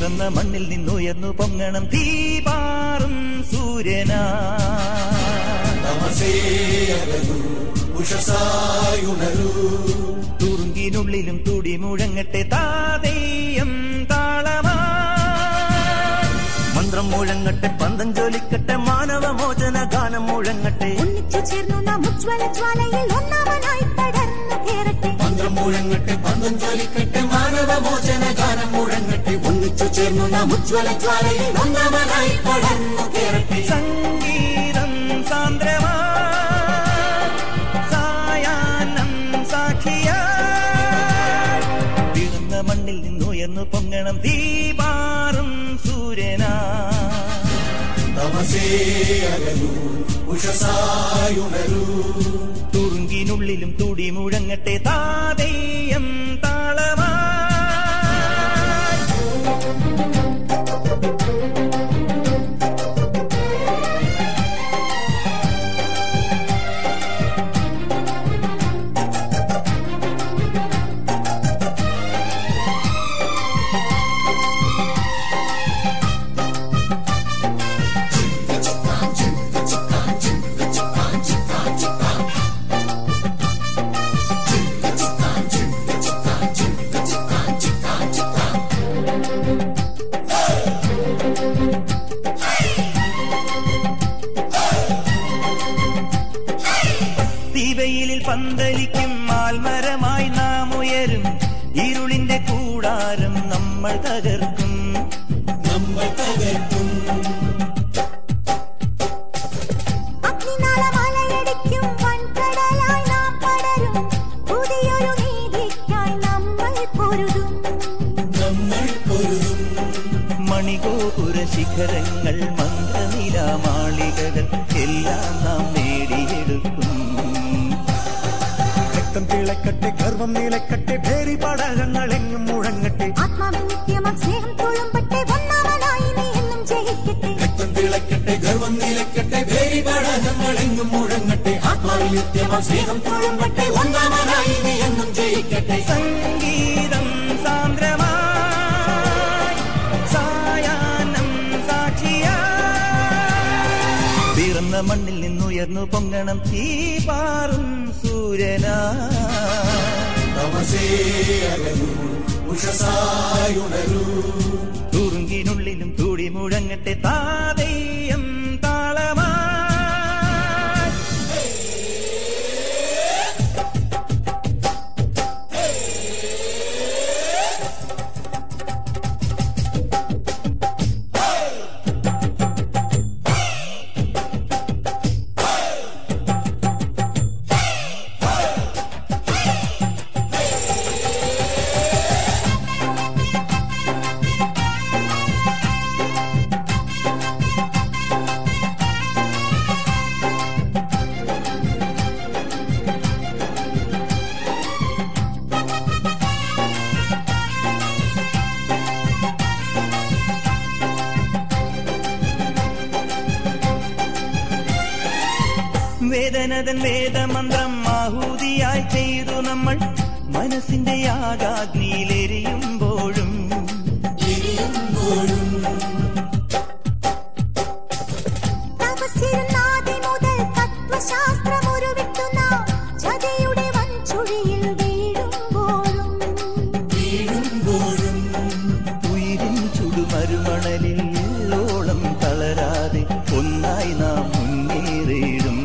പിറന്ന മണ്ണിൽ നിന്നുയർന്നു പൊങ്ങണം തീപാറും സൂര്യനാ തമസേ അകലൂ ഉഷസായുണരൂ തുറുങ്കിനുള്ളിലും തുടി മുഴങ്ങട്ടെ താതേയം താളമാ മന്ത്രം മുഴങ്ങട്ടെ പന്തം ജോലിക്കട്ടെ മാനവമോചന ഗാനം മുഴങ്ങട്ടെ ഒന്നിച്ചു ചേർന്നു നാം ഉജ്വല ജ്വാലയിൽ ഒന്നാമനായി പടർന്നു കേറട്ടെ മന്ത്രം മുഴങ്ങട്ടെ പന്തം ജ്വലിക്കട്ടെ മാനവമോചന ഗാനം മുഴങ്ങട്ടെ ഒന്നിച്ചു ചേർന്നു നാം ഉജ്വല ജ്വാലയിൽ ഒന്നാമനായി പടർന്നു കേറട്ടെ സംഗീതം സാന്ദ്രമാ സായാഹ്നം സാക്ഷിയാ പിറന്ന മണ്ണിൽ നിന്നുയർന്നു പൊങ്ങണം ദീപാറും സൂര്യനാ തമസേ അകലൂ ഉഷസായുണരൂ തുറുങ്കിനുള്ളിലും തുടി മുഴങ്ങട്ടെ താതേയം താളമാ തീവയിലിൽ പന്തലിക്കും മാൽമരമായി നാം ഉയരും ഇരുളിന്റെ കൂടാരം നമ്മൾ തകർക്കും നമ്മൾ തകർക്കും അഗ്നിനാളമലയടിക്കും വൻകടലായി നാം പടരും പുതിയൊരു നീതിക്കായി നമ്മൾ പൊരുതും നമ്മൾ പൊരുതും മണിഗോപുര ശിഖരങ്ങൾ മന്ത്രനില മാളികകൾ എല്ലാം നാം നേടിയെടുക്കും രക്തം തിളക്കട്ടെ ഗർഭം നിലക്കട്ടെ ഭേരി പടകങ്ങൾ എങ്ങും മുഴങ്ങട്ടെ ആത്മാവിൽ നിത്യമാം സ്നേഹം തുളുമ്പട്ടെ ഒന്നാമനായി നീ എന്നും ജയിക്കട്ടെ രക്തം തിളക്കട്ടെ ഗർവം നിലക്കട്ടെ ഭേരി പടകങ്ങൾ എങ്ങും മുഴങ്ങട്ടെ ആത്മാവിൽ നിത്യമാ സ്നേഹം തുളുമ്പട്ടെ ഒന്നാമനായി നീ എന്നും ജയിക്കട്ടെ സംഗീതം സാന്ദ്രമായി സായാഹ്നം സാക്ഷിയാ പിറന്ന മണ്ണിൽ നിന്നുയർന്നു പൊങ്ങണം തീപാറും സൂര്യനാ തമസേ അകലൂ ഉഷസായുണരൂ തുറുങ്കിനുള്ളിലും തുടി മുഴങ്ങട്ടെ താതേയം താളമാ വേദനതൻ വേദമന്ത്രം ആഹൂതിയായി ചെയ്തു നമ്മൾ മനസ്സിന്റെ യാഗാഗ്നിയിലെരിയുമ്പോഴും തപസ്സിരുന്നാദി മുതൽ തത്വശാസ്ത്രമുരുവിട്ടു നാം ചതിയുടെ വൻചുഴിയിൽ വീഴുമ്പോഴും ഉയിരിൻ ചുടുമരുമണലിൽ ഓളം തളരാതെ ഒന്നായി നാം മുന്നേറിയിടും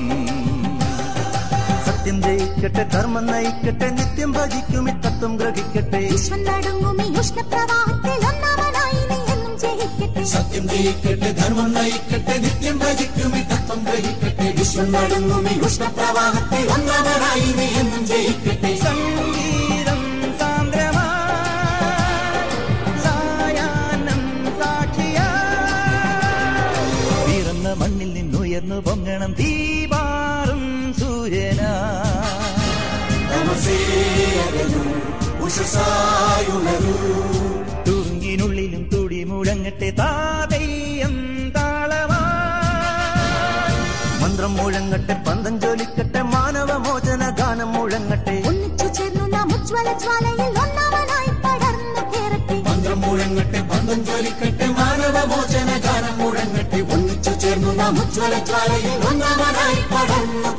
സത്യം ജയിക്കട്ടെ ധർമ്മം നയിക്കട്ടെ നിത്യം ഭജിക്കും ഈ തത്വം ഗ്രഹിക്കട്ടെ വിശ്വം നടുങ്ങും ഈ ഉഷ്ണപ്രവാഹത്തിൽ ഒന്നാമനായി നീ എന്നും ജയിക്കട്ടെ സത്യം ജയിക്കട്ടെ ധർമ്മം നയിക്കട്ടെ നിത്യം ഭജിക്കും ഈ തത്വം ഗ്രഹിക്കട്ടെ വിശ്വം നടുങ്ങും ഈ ഉഷ്ണപ്രവാഹത്തെ ഒന്നാമനായി നീ എന്നും ജയിക്കട്ടെ സംഗീതം സാന്ദ്രമായി സായാഹ്നം സാക്ഷിയാ പിറന്ന മണ്ണിൽ നിന്നുയർന്നു പൊങ്ങണം ദീപാറും സൂര്യനാ തമസേ അകലൂ ഉഷസായുണരൂ തുറുങ്കിനുള്ളിലും തുടി മുഴങ്ങട്ടെ താതേയം താളമാ മന്ത്രം മുഴങ്ങട്ടെ പന്തം ജോലിക്കട്ടെ മാനവമോചന ഗാനം മുഴങ്ങട്ടെ ഒന്നിച്ചു ചേർന്നു നാം ഉജ്വല ജ്വാലയിൽ ഒന്നാമനായി പടർന്നു കേറട്ടെ മന്ത്രം മുഴങ്ങട്ടെ പന്തം പന്തം ജ്വലിക്കട്ടെ മാനവമോചന ഗാനം മുഴങ്ങട്ടെ ഒന്നിച്ചു ചേർന്നു നാം ഉജ്ജ്വല ജ്വാലയിൽ ഒന്നാമനായി പടർന്നു